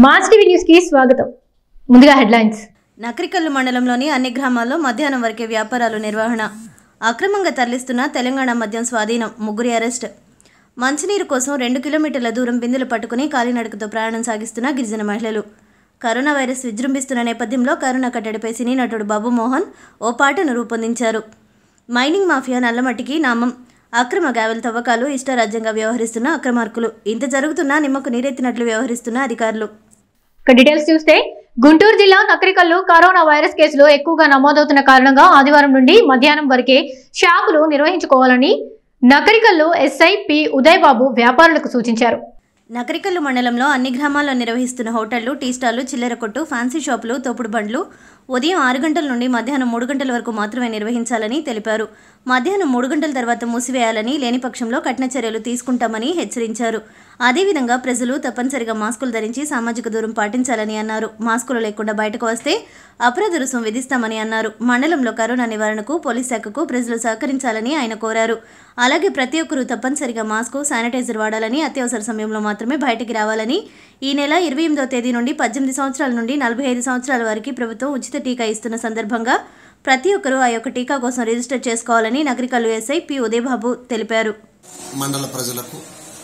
Mass TV news కి స్వాగతం ముందుగా హెడ్లైన్స్ నకరికల్లు మండలంలోని అన్ని గ్రామాల్లో మధ్యాహ్నం వరకే వ్యాపారాలు నిర్వహణ అక్రమంగా తరలిస్తున్న తెలంగాణ మద్యం స్వాధీనం ముగ్గురి అరెస్ట్ మంచినీరు కోసం రెండు కిలోమీటర్ల దూరం బిందెలు పట్టుకుని కాలినడకతో ప్రయాణం సాగిస్తున్న గిరిజన మహిళలు కరోనా వైరస్ విజృంభిస్తున్న నేపథ్యంలో కరోనా కట్టడిపై సినీ నటుడు బాబు మోహన్ ఓ పాటను రూపొందించారు మైనింగ్ మాఫియా నల్లమట్టికి నామం అక్రమ గావెల తవ్వకాలు ఇష్టారాజ్యంగా వ్యవహరిస్తున్న అక్రమార్కులు ఇంత జరుగుతున్నా నిమ్మకు నీరెత్తినట్లు వ్యవహరిస్తున్న అధికారులు ఇక డీటెయిల్స్ చూస్తే గుంటూరు జిల్లా నకరికల్లు కరోనా వైరస్ కేసులు ఎక్కువగా నమోదవుతున్న కారణంగా ఆదివారం నుండి మధ్యాహ్నం వరకే షాపులు నిర్వహించుకోవాలని నకరికల్లు ఎస్ఐ పి ఉదయ్ బాబు వ్యాపారులకు సూచించారు నకరికల్లు మండలంలో అన్ని గ్రామాల్లో నిర్వహిస్తున్న హోటళ్లు టీ స్టాళ్లు చిల్లర కొట్టు ఫ్యాన్సీ షాపులు తోపుడు బండ్లు ఉదయం ఆరు గంటల నుండి మధ్యాహ్నం మూడు గంటల వరకు మాత్రమే నిర్వహించాలని తెలిపారు మధ్యాహ్నం మూడు గంటల తర్వాత మూసివేయాలని లేని పక్షంలో కఠిన చర్యలు తీసుకుంటామని హెచ్చరించారు అదేవిధంగా ప్రజలు తప్పనిసరిగా మాస్కులు ధరించి సామాజిక దూరం పాటించాలని అన్నారు మాస్కులు లేకుండా బయటకు వస్తే అపరాధ రుసుం విధిస్తామని అన్నారు మండలంలో కరోనా నివారణకు పోలీస్ శాఖకు ప్రజలు సహకరించాలని ఆయన కోరారు అలాగే ప్రతి ఒక్కరూ తప్పనిసరిగా మాస్కు శానిటైజర్ వాడాలని అత్యవసర సమయంలో మాత్రమే బయటికి రావాలని ఈ నెల ఇరవై ఎనిమిదో తేదీ నుండి పద్దెనిమిది సంవత్సరాల నుండి నలభై ఐదు సంవత్సరాల వరకు ప్రభుత్వం ఉచిత టీకా ఇస్తున్న సందర్భంగా ప్రతి ఒక్కరూ ఆ యొక్క టీకా కోసం రిజిస్టర్ చేసుకోవాలని నగరికల్లు ఎస్ఐ పి ఉదయబాబు తెలిపారు మండల ప్రజలకు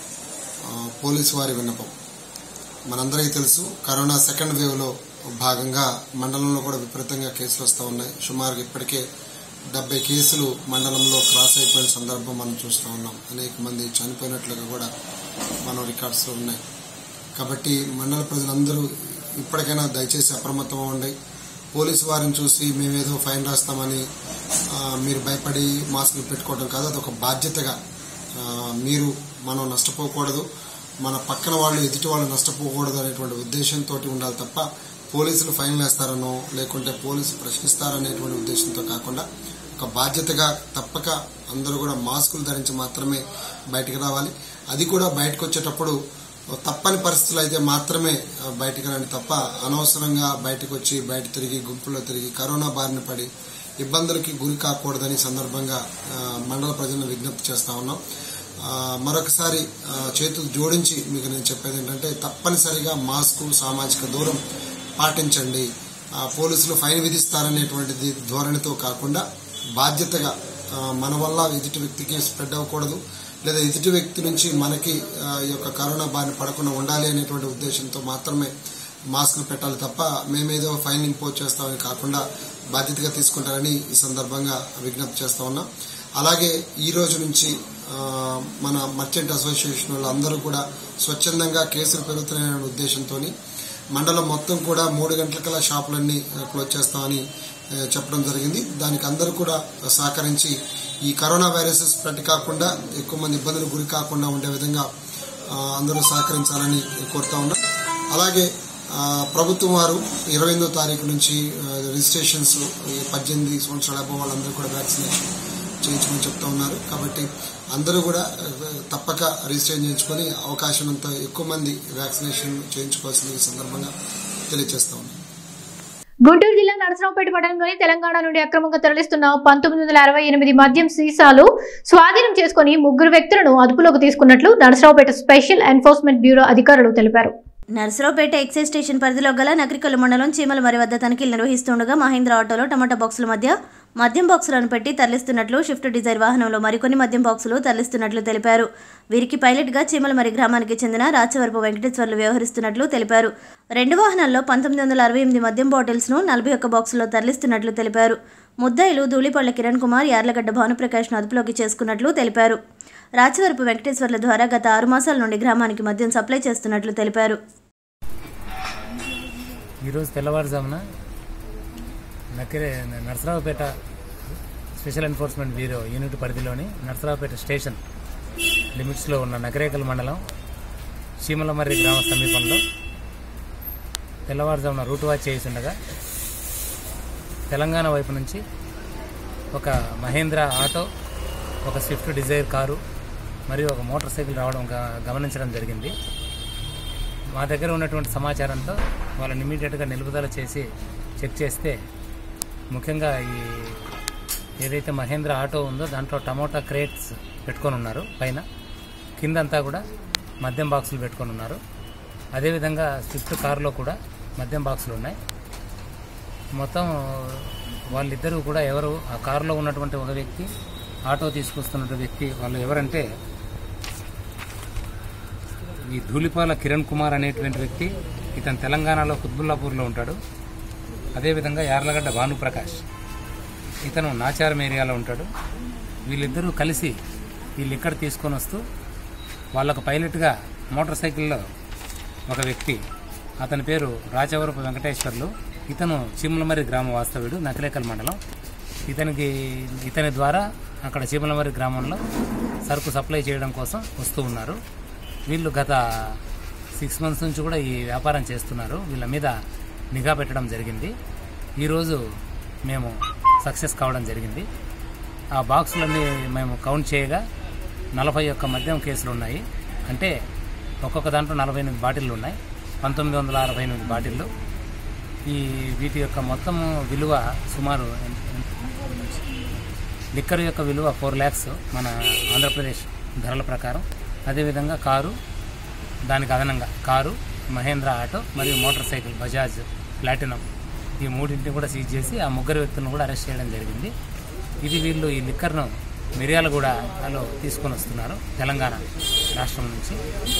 ఆ, పోలీసు వారి విన్నపం మనందరికీ తెలుసు కరోనా సెకండ్ వేవ్లో భాగంగా మండలంలో కూడా విపరీతంగా కేసులు వస్తూ ఉన్నాయి సుమారుగా ఇప్పటికే డెబ్బై కేసులు మండలంలో క్రాస్ అయిపోయిన సందర్భం మనం చూస్తూ ఉన్నాం అనేక మంది చనిపోయినట్లుగా కూడా మనం రికార్డ్స్లో ఉన్నాయి కాబట్టి మండల ప్రజలందరూ ఇప్పటికైనా దయచేసి అప్రమత్తం అవ్వండి పోలీసు వారిని చూసి మేమేదో ఫైన్ రాస్తామని ఆ, మీరు భయపడి మాస్కులు పెట్టుకోవడం కాదు అదొక బాధ్యతగా ఆ, మీరు మనం నష్టపోకూడదు మన పక్కన వాళ్ళు ఎదుటి వాళ్ళు నష్టపోకూడదు అనేటువంటి ఉద్దేశంతో ఉండాలి తప్ప పోలీసులు ఫైన్ వేస్తారనో లేకుంటే పోలీసులు ప్రశ్నిస్తారనేటువంటి ఉద్దేశంతో కాకుండా ఒక బాధ్యతగా తప్పక అందరూ కూడా మాస్కులు ధరించి మాత్రమే బయటికి రావాలి అది కూడా బయటకు వచ్చేటప్పుడు తప్పని పరిస్థితులు అయితే మాత్రమే ఆ, బయటికి రండి తప్ప అనవసరంగా బయటకు వచ్చి బయట తిరిగి గుంపులో తిరిగి కరోనా బారిన పడి ఇబ్బందులకి గురి కాకూడదని ఈ సందర్భంగా ఆ, మండల ప్రజలను విజ్ఞప్తి చేస్తా ఉన్నాం ఆ, మరొకసారి ఆ, చేతులు జోడించి మీకు నేను చెప్పేది ఏంటంటే తప్పనిసరిగా మాస్కు సామాజిక దూరం పాటించండి ఆ, పోలీసులు ఫైన్ విధిస్తారనేటువంటిది ధోరణితో కాకుండా బాధ్యతగా ఆ, మన వల్ల ఎదుటి వ్యక్తికి స్ప్రెడ్ అవ్వకూడదు లేదా ఎదుటి వ్యక్తి నుంచి మనకి ఆ, ఈ యొక్క కరోనా బారిన పడకుండా ఉండాలి అనేటువంటి ఉద్దేశంతో మాత్రమే మాస్కులు పెట్టాలి తప్ప మేమేదో ఫైన్ ఇంపోజ్ చేస్తామని కాకుండా బాధ్యతగా తీసుకుంటారని ఈ సందర్భంగా విజ్ఞప్తి చేస్తా ఉన్నాం అలాగే ఈ రోజు నుంచి ఆ, మన మర్చెంట్ అసోసియేషన్ వాళ్ళందరూ కూడా స్వచ్ఛందంగా కేసులు పెరుగుతున్నాయనే ఉద్దేశంతో మండలం మొత్తం కూడా మూడు గంటలకల్లా షాపులన్నీ ఆ, క్లోజ్ చేస్తామని ఆ, చెప్పడం జరిగింది దానికి అందరూ కూడా సహకరించి ఈ కరోనా వైరస్ స్ప్రెడ్ కాకుండా ఎక్కువ మంది ఇబ్బందులు గురి కాకుండా ఉండే విధంగా ఆ, అందరూ సహకరించాలని కోరుతా ఉన్నాం అలాగే ఆ, ప్రభుత్వం వారు ఇరవై ఎనిమిదో తారీఖు నుంచి ఆ, రిజిస్ట్రేషన్స్ ఈ పద్దెనిమిది సంవత్సరాల అబ్బో వాళ్ళందరూ కూడా వ్యాక్సినేషన్ చేయించమని చెప్తా ఉన్నారు కాబట్టి అందరూ కూడా ఆ, తప్పక రిజిస్ట్రేషన్ చేయించుకొని అవకాశం అంత ఎక్కువ మంది వ్యాక్సినేషన్ చేయించుకోవాల్సింది ఈ సందర్భంగా తెలియజేస్తా ఉన్నాం గుంటూరు జిల్లా నరసరావుపేట పట్టణంలోని తెలంగాణ నుండి అక్రమంగా తరలిస్తున్న పంతొమ్మిది వందల అరవై ఎనిమిది మద్యం సీసాలు స్వాధీనం చేసుకుని ముగ్గురు వ్యక్తులను అదుపులోకి తీసుకున్నట్లు నరసరావుపేట స్పెషల్ ఎన్ఫోర్స్మెంట్ బ్యూరో అధికారులు తెలిపారు నర్సరావుపేట ఎక్సైజ్ స్టేషన్ పరిధిలో గల నగరికల్లు మండలం చీమలమరి వద్ద తనిఖీలు నిర్వహిస్తుండగా మహేంద్ర ఆటోలో టమాటా బాక్సుల మధ్య మద్యం బాక్సులను పెట్టి తరలిస్తున్నట్లు షిఫ్ట్ డిజైర్ వాహనంలో మరికొన్ని మద్యం బాక్సులు తరలిస్తున్నట్లు తెలిపారు వీరికి పైలట్గా చీమలమరి గ్రామానికి చెందిన రాచవరపు వెంకటేశ్వర్లు వ్యవహరిస్తున్నట్లు తెలిపారు రెండు వాహనాల్లో పంతొమ్మిది వందల అరవై ఎనిమిది మద్యం బాటిల్స్ను నలభై ఒక్క బాక్సుల్లో తరలిస్తున్నట్లు తెలిపారు ముద్దాయిలు ధూళిపళ్ళ కిరణ్ కుమార్ యార్లగడ్డ భానుప్రకాష్ను అదుపులోకి చేసుకున్నట్లు తెలిపారు రాచవరపు వెంకటేశ్వర్ల ద్వారా గత ఆరు మాసాల నుండి గ్రామానికి మద్యం సప్లై చేస్తున్నట్లు తెలిపారు ఈరోజు తెల్లవారుజామున నకిరే Narasaraopet special enforcement bureau unit పరిధిలోని నరసరావుపేట స్టేషన్ లిమిట్స్లో ఉన్న నగరేకల్ మండలం చీమలమర్రి గ్రామ సమీపంలో తెల్లవారుజామున రూట్ వాచ్ చేస్తుండగా తెలంగాణ వైపు నుంచి ఒక మహేంద్ర ఆటో ఒక స్విఫ్ట్ డిజైర్ కారు మరియు ఒక మోటార్ సైకిల్ రావడం గ- గమనించడం జరిగింది మా దగ్గర ఉన్నటువంటి సమాచారంతో వాళ్ళని ఇమీడియట్గా నిలుపుదల చేసి చెక్ చేస్తే ముఖ్యంగా ఈ ఏదైతే మహేంద్ర ఆటో ఉందో దాంట్లో టమోటా క్రేట్స్ పెట్టుకొని ఉన్నారు పైన కిందంతా కూడా మద్యం బాక్సులు పెట్టుకొని ఉన్నారు అదేవిధంగా స్విఫ్ట్ కారులో కూడా మద్యం బాక్సులు ఉన్నాయి మొత్తం వాళ్ళిద్దరూ కూడా ఎవరు ఆ కారులో ఉన్నటువంటి ఒక వ్యక్తి ఆటో తీసుకొస్తున్న వ్యక్తి వాళ్ళు ఎవరంటే ఈ ధూళిపాల కిరణ్ కుమార్ అనేటువంటి వ్యక్తి ఇతను తెలంగాణలో కుత్బుల్లాపూర్లో ఉంటాడు అదేవిధంగా యార్లగడ్డ భానుప్రకాష్ ఇతను నాచారం ఏరియాలో ఉంటాడు వీళ్ళిద్దరూ కలిసి వీళ్ళు ఇక్కడ తీసుకొని వస్తూ వాళ్ళకు పైలట్గా మోటార్ సైకిల్లో ఒక వ్యక్తి అతని పేరు రాజవరపు వెంకటేశ్వర్లు ఇతను చీమలమర్రి గ్రామ వాస్తవ్యుడు నకిరేకల్ మండలం ఇతనికి ఇతని ద్వారా అక్కడ చీమలమర్రి గ్రామంలో సరుకు సప్లై చేయడం కోసం వస్తూ ఉన్నారు వీళ్ళు గత సిక్స్ మంత్స్ నుంచి కూడా ఈ వ్యాపారం చేస్తున్నారు వీళ్ళ మీద నిఘా పెట్టడం జరిగింది ఈరోజు మేము సక్సెస్ కావడం జరిగింది ఆ బాక్సులన్నీ మేము కౌంట్ చేయగా నలభై ఒక్క మద్యం కేసులు ఉన్నాయి అంటే ఒక్కొక్క దాంట్లో నలభై ఎనిమిది బాటిళ్ళు ఉన్నాయి పంతొమ్మిది వందల అరవై ఎనిమిది బాటిళ్ళు ఈ వీటి యొక్క మొత్తం విలువ సుమారు లిక్కర్ యొక్క విలువ ఫోర్ ల్యాక్స్ మన ఆంధ్రప్రదేశ్ ధరల ప్రకారం అదేవిధంగా కారు దానికి అదనంగా కారు మహేంద్ర ఆటో మరియు మోటార్ సైకిల్ బజాజ్ ప్లాటినం ఈ మూడింటిని కూడా సీజ్ చేసి ఆ ముగ్గురు వ్యక్తులను కూడా అరెస్ట్ చేయడం జరిగింది ఇది వీళ్ళు ఈ లిక్కర్ను మిర్యాలగూడలో తీసుకొని వస్తున్నారు తెలంగాణ రాష్ట్రం నుంచి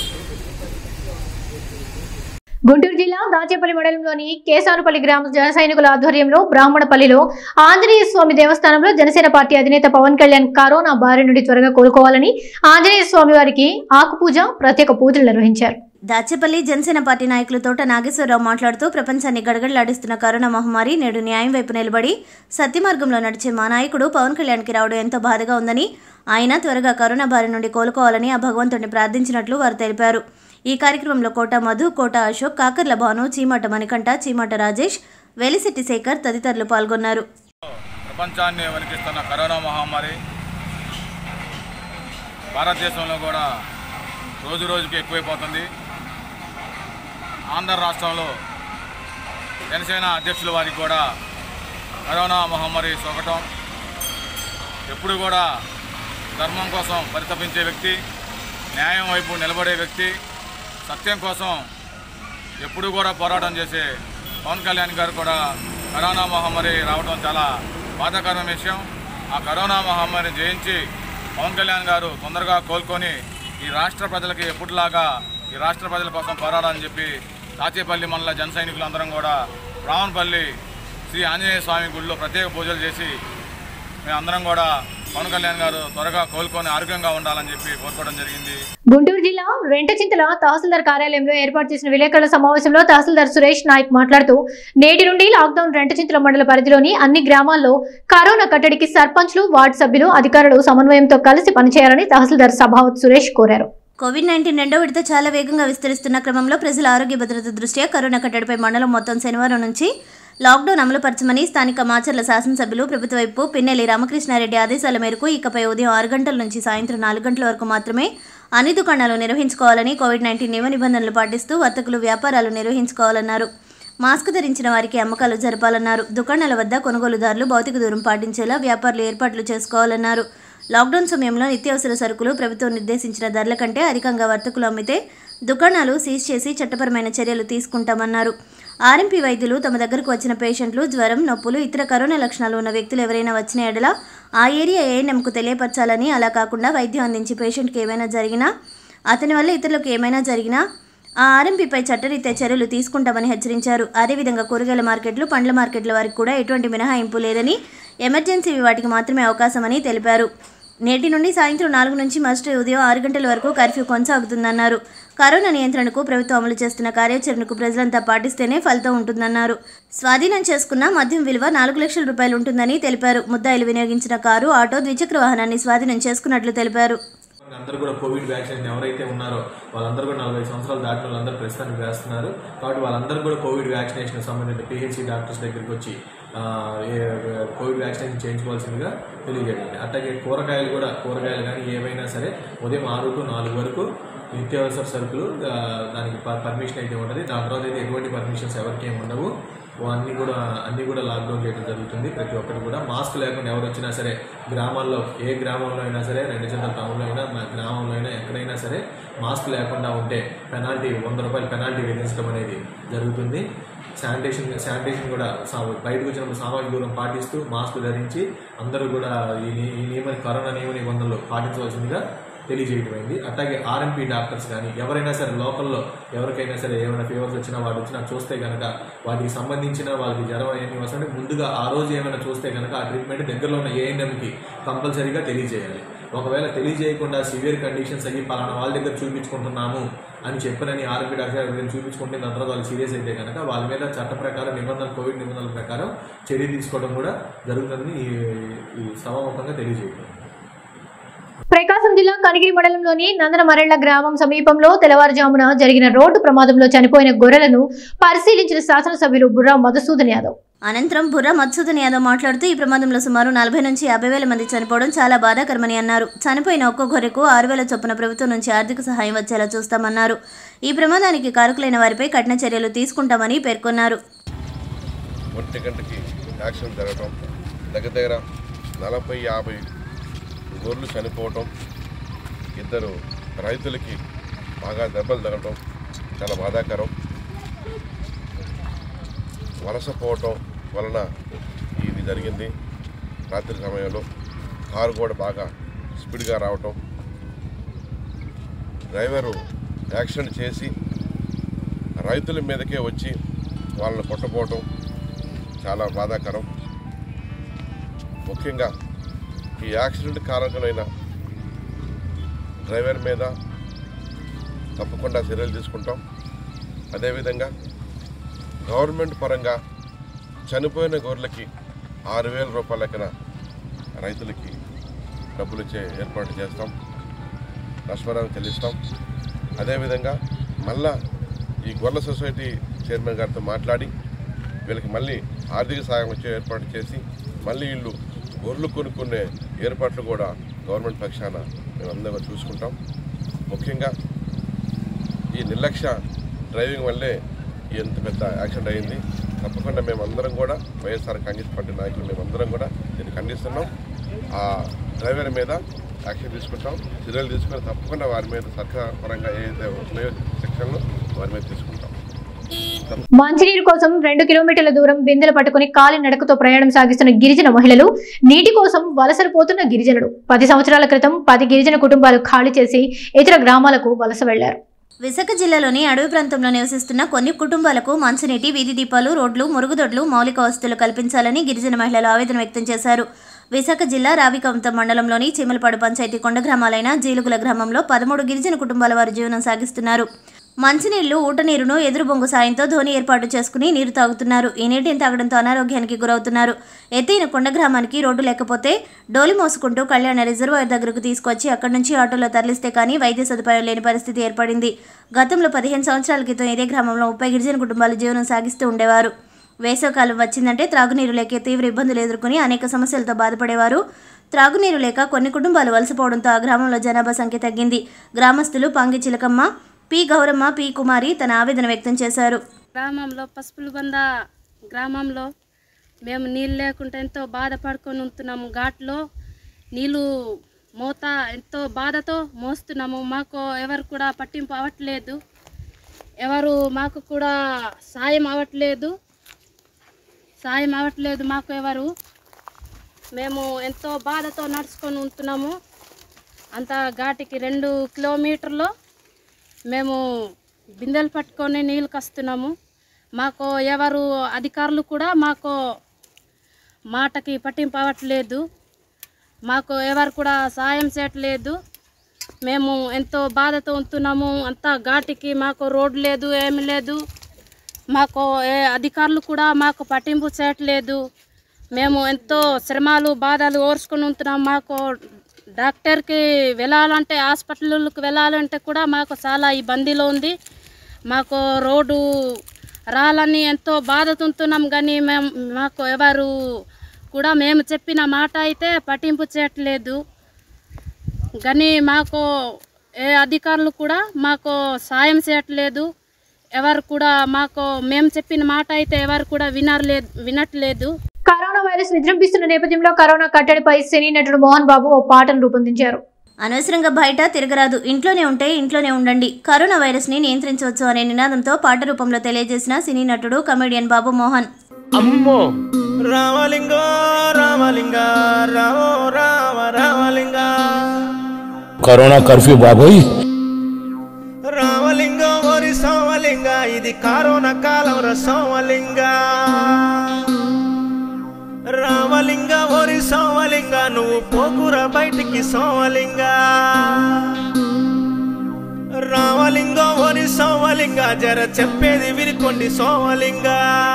గుంటూరు జిల్లా దాచేపల్లి మండలంలోని కేసానుపల్లి గ్రామ జన సైనికుల ఆధ్వర్యంలో బ్రాహ్మణపల్లిలో ఆంజనేయ స్వామి దేవస్థానంలో జనసేన పార్టీ అధినేత పవన్ కళ్యాణ్ కరోనా బారి నుండి త్వరగా కోలుకోవాలని ఆంజనేయ స్వామి వారికి ఆకుపూజ ప్రత్యేక పూజలు నిర్వహించారు దాచేపల్లి జనసేన పార్టీ నాయకులు తోట నాగేశ్వరరావు మాట్లాడుతూ ప్రపంచాన్ని గడగడలాడిస్తున్న కరోనా మహమ్మారి నేడు న్యాయం వైపు నిలబడి సత్యమార్గంలో నడిచే మా నాయకుడు పవన్ కళ్యాణ్కి రావడం ఎంతో బాధగా ఉందని ఆయన త్వరగా కరోనా బారి నుండి కోలుకోవాలని ఆ భగవంతుడిని ప్రార్థించినట్లు వారు తెలిపారు ఈ కార్యక్రమంలో కోట మధు కోట అశోక్ కాకర్ల భాను చీమట మణికంఠ చీమట రాజేష్ వెలిశెట్టి శేఖర్ తదితరులు పాల్గొన్నారు ప్రపంచాన్ని వణికిస్తున్న కరోనా మహమ్మారి భారతదేశంలో కూడా రోజు రోజుకి ఎక్కువైపోతుంది ఆంధ్ర రాష్ట్రంలో జనసేన అధ్యక్షుల వారికి కూడా కరోనా మహమ్మారి సోకటం ఎప్పుడు కూడా ధర్మం కోసం పరితపించే వ్యక్తి న్యాయం వైపు నిలబడే వ్యక్తి సత్యం కోసం ఎప్పుడు కూడా పోరాటం చేసే పవన్ కళ్యాణ్ గారు కూడా కరోనా మహమ్మారి రావడం చాలా బాధాకరమైన విషయం ఆ కరోనా మహమ్మారిని జయించి పవన్ కళ్యాణ్ గారు తొందరగా కోలుకొని ఈ రాష్ట్ర ప్రజలకి ఎప్పుడులాగా ఈ రాష్ట్ర ప్రజల కోసం పోరాడాలని చెప్పి తాచేపల్లి మండల జన సైనికులందరం కూడా రావణపల్లి శ్రీ ఆంజనేయ స్వామి గుడిలో ప్రత్యేక పూజలు చేసి మేమందరం కూడా పవన్ కళ్యాణ్ గారు త్వరగా కోలుకొని ఆరోగ్యంగా ఉండాలని చెప్పి కోరుకోవడం జరిగింది గుంటూరు జిల్లా రెంటచింతల తహసీల్దార్ కార్యాలయంలో ఏర్పాటు చేసిన విలేకరుల సమావేశంలో తహసీల్దార్ సురేష్ నాయక్ మాట్లాడుతూ నేటి నుండి లాక్డౌన్ రెంటచింతల మండల పరిధిలోని అన్ని గ్రామాల్లో కరోనా కట్టడికి సర్పంచ్లు వార్డు సభ్యులు అధికారులు సమన్వయంతో కలిసి పనిచేయాలని తహసీల్దార్ సభావత్ సురేష్ కోరారు కోవిడ్ నైన్టీన్ రెండో విడత చాలా వేగంగా విస్తరిస్తున్న క్రమంలో ప్రజల ఆరోగ్య భద్రత దృష్ట్యా కరోనా కట్టడిపై మండలం మొత్తం శనివారం నుంచి లాక్డౌన్ అమలుపరచమని స్థానిక మాచర్ల శాసనసభ్యులు ప్రభుత్వ వైపు పిన్నెల్లి రామకృష్ణారెడ్డి ఆదేశాల మేరకు ఇకపై ఉదయం ఆరు గంటల నుంచి సాయంత్రం నాలుగు గంటల వరకు మాత్రమే అన్ని దుకాణాలు నిర్వహించుకోవాలని కోవిడ్ నైన్టీన్ నియమ నిబంధనలు పాటిస్తూ వర్తకులు వ్యాపారాలు నిర్వహించుకోవాలన్నారు మాస్క్ ధరించిన వారికి అమ్మకాలు జరపాలన్నారు దుకాణాల వద్ద కొనుగోలుదారులు భౌతిక దూరం పాటించేలా వ్యాపారులు ఏర్పాట్లు చేసుకోవాలన్నారు లాక్డౌన్ సమయంలో నిత్యావసర సరుకులు ప్రభుత్వం నిర్దేశించిన ధరల కంటే అధికంగా వర్తకులు అమ్మితే దుకాణాలు సీజ్ చేసి చట్టపరమైన చర్యలు తీసుకుంటామన్నారు ఆర్ఎంపీ వైద్యులు తమ దగ్గరకు వచ్చిన పేషెంట్లు జ్వరం నొప్పులు ఇతర కరోనా లక్షణాలు ఉన్న వ్యక్తులు ఎవరైనా వచ్చిన ఎడల ఆ ఏరియా ఏఎన్ఎంకు తెలియపరచాలని అలా కాకుండా వైద్యం అందించి పేషెంట్కి ఏమైనా జరిగినా అతని వల్ల ఇతరులకు ఏమైనా జరిగినా ఆ ఆర్ఎంపీపై చట్టరీత్యా చర్యలు తీసుకుంటామని హెచ్చరించారు అదేవిధంగా కూరగాయల మార్కెట్లు పండ్ల మార్కెట్ల వారికి కూడా ఎటువంటి మినహాయింపు లేదని ఎమర్జెన్సీ వాటికి మాత్రమే అవకాశమని తెలిపారు నేటి నుండి సాయంత్రం నాలుగు నుంచి మస్ట్ ఉదయం ఆరు గంటల వరకు కర్ఫ్యూ కొనసాగుతుందన్నారు కరోనా నియంత్రణకు ప్రభుత్వం అమలు చేస్తున్న కార్యాచరణకు ప్రజలంతా పాటిస్తేనే ఫలితం ఉంటుందన్నారు స్వాధీనం చేసుకున్న మద్యం విలువ నాలుగు లక్షల రూపాయలు ఉంటుందని తెలిపారు ముద్దాయిలు వినియోగించిన కారు ఆటో ద్విచక్ర వాహనాన్ని స్వాధీనం చేసుకున్నట్లు తెలిపారు అందరూ కూడా కోవిడ్ వ్యాక్సిన్ ఎవరైతే ఉన్నారో వాళ్ళందరూ కూడా నలభై సంవత్సరాలు దాటిన వాళ్ళందరూ ప్రస్తుతానికి వేస్తున్నారు కాబట్టి వాళ్ళందరూ కూడా కోవిడ్ వ్యాక్సినేషన్ సంబంధించిన పిహెచ్సి డాక్టర్స్ దగ్గరికి వచ్చి ఆ, ఏ- కోవిడ్ వ్యాక్సినేషన్ చేయించుకోవాల్సిందిగా తెలియజేయండి అట్లాగే కూరగాయలు కూడా కూరగాయలు కానీ ఏవైనా సరే ఉదయం ఆరు టు నాలుగు వరకు నిత్యావసర సరుకులు ఆ, దానికి ప- పర్మిషన్ అయితే ఉంటుంది దాని తర్వాత అయితే ఎటువంటి పర్మిషన్స్ ఎవరికి ఏమి ఉండవు అన్నీ కూడా అన్నీ కూడా లాక్డౌన్ చేయడం జరుగుతుంది ప్రతి ఒక్కరు కూడా మాస్క్ లేకుండా ఎవరు వచ్చినా సరే గ్రామాల్లో ఏ గ్రామంలో అయినా సరే రెండు చిన్న టౌన్లో అయినా మా గ్రామంలో అయినా ఎక్కడైనా సరే మాస్క్ లేకుండా ఉంటే పెనాల్టీ వంద రూపాయలు పెనాల్టీ విధించడం అనేది జరుగుతుంది శానిటేషన్ శానిటేషన్ కూడా సా- బయటకు వచ్చినప్పుడు సామాజిక దూరం పాటిస్తూ మాస్క్ ధరించి అందరూ కూడా ఈ ని- ఈ నియమ కరోనా నియమ నిబంధనలు పాటించవలసిందిగా తెలియజేయటమైంది అట్లాగే ఆర్ఎంపీ డాక్టర్స్ కానీ ఎవరైనా సరే లోకల్లో ఎవరికైనా సరే ఏమైనా ఫీవర్స్ వచ్చినా వాడు వచ్చినా చూస్తే కనుక వాటికి సంబంధించిన వాళ్ళకి జ్వరం అవన్నీ వస్తుంటే ముందుగా ఆ రోజు ఏమైనా చూస్తే కనుక ఆ ట్రీట్మెంట్ దగ్గరలో ఉన్న ఏఎన్ఎంకి కంపల్సరీగా తెలియజేయాలి ఒకవేళ తెలియజేయకుండా సివియర్ కండిషన్స్ అయ్యి పలానా వాళ్ళ దగ్గర చూపించుకుంటున్నాము అని చెప్పనని ఆర్ఎంపీ డాక్టర్ గారి దగ్గర చూపించుకుంటే దాని తర్వాత వాళ్ళు సీరియస్ అయితే కనుక వాళ్ళ మీద చట్ట ప్రకారం నిబంధనలు కోవిడ్ నిబంధనల ప్రకారం చర్య తీసుకోవడం కూడా జరుగుతుందని ఈ- ఈ సభాముఖంగా తెలియజేయడం ప్రకాశం జిల్లా కనిగిరి మండలంలోని నందనమరెళ్ల గ్రామం సమీపంలో తెల్లవారుజామున జరిగిన రోడ్డు ప్రమాదంలో చనిపోయిన గొర్రెలను పరిశీలించిన శాసనసభ్యులు బుర్రా మధుసూదన్ యాదవ్ అనంతరం బుర్రా మధుసూదన్ యాదవ్ మాట్లాడుతూ ఈ ప్రమాదంలో సుమారు నలభై నుంచి యాభై వేల మంది చనిపోవడం చాలా బాధాకరమని అన్నారు చనిపోయిన ఒక్కో గొర్రెకు ఆరు వేల చొప్పున ప్రభుత్వం నుంచి ఆర్థిక సహాయం వచ్చేలా చూస్తామన్నారు ఈ ప్రమాదానికి కారకులైన వారిపై కఠిన చర్యలు తీసుకుంటామని పేర్కొన్నారు ఒంటి గంటకి యాక్సిడెంట్ జరగటం దగ్గర దగ్గర నలభై యాభై గొర్రెలు చనిపోవటం ఇద్దరు రైతులకి బాగా దెబ్బలు తగలటం చాలా బాధాకరం వలసపోవటం వలన ఇది జరిగింది రాత్రి సమయంలో కారు కూడా బాగా స్పీడ్గా రావటం డ్రైవరు యాక్సిడెంట్ చేసి రైతుల మీదకే వచ్చి వాళ్ళని కొట్టపోవటం చాలా బాధాకరం ముఖ్యంగా ఈ యాక్సిడెంట్ కారకులైన డ్రైవర్ మీద తప్పకుండా చర్యలు తీసుకుంటాం అదేవిధంగా గవర్నమెంట్ పరంగా చనిపోయిన గొర్రెలకి ఆరు వేల రూపాయల లెక్కన రైతులకి డబ్బులు ఇచ్చే ఏర్పాటు చేస్తాం నష్టపరిహారం చెల్లిస్తాం అదేవిధంగా మళ్ళా ఈ గొర్రెల సొసైటీ చైర్మన్ గారితో మాట్లాడి వీళ్ళకి మళ్ళీ ఆర్థిక సాయం వచ్చే ఏర్పాటు చేసి మళ్ళీ వీళ్ళు గొర్రెలు కొనుక్కునే ఏర్పాట్లు కూడా గవర్నమెంట్ పక్షాన మేము అందరం చూసుకుంటాం ముఖ్యంగా ఈ నిర్లక్ష్య డ్రైవింగ్ వల్లే ఈ ఎంత పెద్ద యాక్సిడెంట్ అయింది తప్పకుండా మేమందరం కూడా వైఎస్ఆర్ కాంగ్రెస్ పార్టీ నాయకులు మేమందరం కూడా దీన్ని ఖండిస్తున్నాం ఆ డ్రైవర్ మీద యాక్షన్ తీసుకుంటాం చర్యలు తీసుకొని తప్పకుండా వారి మీద సర్కార్ పరంగా ఏదైతే ఉన్నాయో సెక్షన్లు వారి మీద తీసుకుంటాం మంచినీరు కోసం రెండు కిలోమీటర్ల దూరం బిందెలు పట్టుకుని కాలి నడకతో ప్రయాణం సాగిస్తున్న గిరిజన మహిళలు నీటి కోసం వలసలు పోతున్న గిరిజనులు పది సంవత్సరాల క్రితం పది గిరిజన కుటుంబాలు ఖాళీ చేసి ఇతర గ్రామాలకు వలస వెళ్లారు విశాఖ జిల్లాలోని అడవి ప్రాంతంలో నివసిస్తున్న కొన్ని కుటుంబాలకు మంచినీటి వీధి దీపాలు రోడ్లు మురుగుదొడ్లు మౌలిక వసతులు కల్పించాలని గిరిజన మహిళలు ఆవేదన వ్యక్తం చేశారు విశాఖ జిల్లా రావికంతం మండలంలోని చీమలపాడు పంచాయతీ కొండ గ్రామాలైన జీలుగుల గ్రామంలో పదమూడు గిరిజన కుటుంబాల వారు జీవనం సాగిస్తున్నారు మంచినీళ్లు ఊట నీరును ఎదురు బొంగు సాయంతో ధోని ఏర్పాటు చేసుకుని నీరు తాగుతున్నారు ఈ నీటిని తాగడంతో అనారోగ్యానికి గురవుతున్నారు ఎత్తైన కొండ గ్రామానికి రోడ్డు లేకపోతే డోలి మోసుకుంటూ కళ్యాణ రిజర్వాయర్ దగ్గరకు తీసుకొచ్చి అక్కడి నుంచి ఆటోలో తరలిస్తే కానీ వైద్య సదుపాయం లేని పరిస్థితి ఏర్పడింది గతంలో పదిహేను సంవత్సరాల క్రితం ఇదే గ్రామంలో ముప్పై గిరిజన కుటుంబాలు జీవనం సాగిస్తూ ఉండేవారు వేసవకాలం వచ్చిందంటే త్రాగునీరు లేక తీవ్ర ఇబ్బందులు ఎదుర్కొని అనేక సమస్యలతో బాధపడేవారు త్రాగునీరు లేక కొన్ని కుటుంబాలు వలసపోవడంతో ఆ గ్రామంలో జనాభా సంఖ్య తగ్గింది గ్రామస్తులు పాంగి చిలకమ్మ పి గౌరమ్మ పి కుమారి తన ఆవేదన వ్యక్తం చేశారు గ్రామంలో పసుపులు బంద గ్రామంలో మేము నీళ్ళు లేకుండా ఎంతో బాధపడుకొని ఉంటున్నాము ఘాట్లో నీళ్ళు మోత ఎంతో బాధతో మోస్తున్నాము మాకు ఎవరు కూడా పట్టింపు అవ్వట్లేదు ఎవరు మాకు కూడా సాయం అవ్వట్లేదు సాయం అవ్వట్లేదు మాకు ఎవరు మేము ఎంతో బాధతో నడుచుకొని ఉంటున్నాము అంత ఘాటికి రెండు కిలోమీటర్లు మేము బిందెలు పట్టుకొని నీళ్ళు కస్తున్నాము మాకు ఎవరు అధికారులు కూడా మాకు మాటకి పట్టింపు అవ్వట్లేదు మాకు ఎవరు కూడా సాయం చేయట్లేదు మేము ఎంతో బాధతో ఉంటున్నాము అంతా ఘాటికి మాకు రోడ్డు లేదు ఏమి లేదు మాకు ఏ అధికారులు కూడా మాకు పట్టింపు చేయట్లేదు మేము ఎంతో శ్రమలు బాధలు ఓర్చుకొని ఉంటున్నాం మాకు డాక్టర్కి వెళ్ళాలంటే హాస్పిటల్కి వెళ్ళాలంటే కూడా మాకు చాలా ఇబ్బందిలో ఉంది మాకు రోడ్డు రాలని ఎంతో బాధతుంటున్నాం కానీ మేము మాకు ఎవరు కూడా మేము చెప్పిన మాట అయితే పట్టింపు చేయట్లేదు కానీ మాకు ఏ అధికారులు కూడా మాకు సాయం చేయట్లేదు ఎవరు కూడా మాకు మేము చెప్పిన మాట అయితే ఎవరు కూడా వినర్లేదు వినట్లేదు కరోనా వైరస్ విజృంభిస్తున్న నేపథ్యంలో కరోనా కట్టడిపై సినీ నటుడు మోహన్ బాబు ఓ పాటను రూపొందించారు అనవసరంగా బయట తిరగరాదు ఇంట్లోనే ఉంటే ఇంట్లోనే ఉండండి కరోనా వైరస్ని నియంత్రించవచ్చు అనే నినాదంతో పాట రూపంలో తెలియజేసిన సినీ నటుడు కమెడియన్ బాబు మోహన్ అమ్మో రామలింగ రామలింగ రామో రామ రామలింగ కరోనా కర్ఫ్యూ బాబోయ్ రామలింగ ఓరి సోమలింగ ఇది కరోనా కాలం రా సోమలింగ రామలింగ ఓరి సోమలింగ నువ్వు పోకురా బయటికి సోమలింగ రామలింగ ఓరి సోమలింగ జర చెప్పేది వినుకోండి సోమలింగ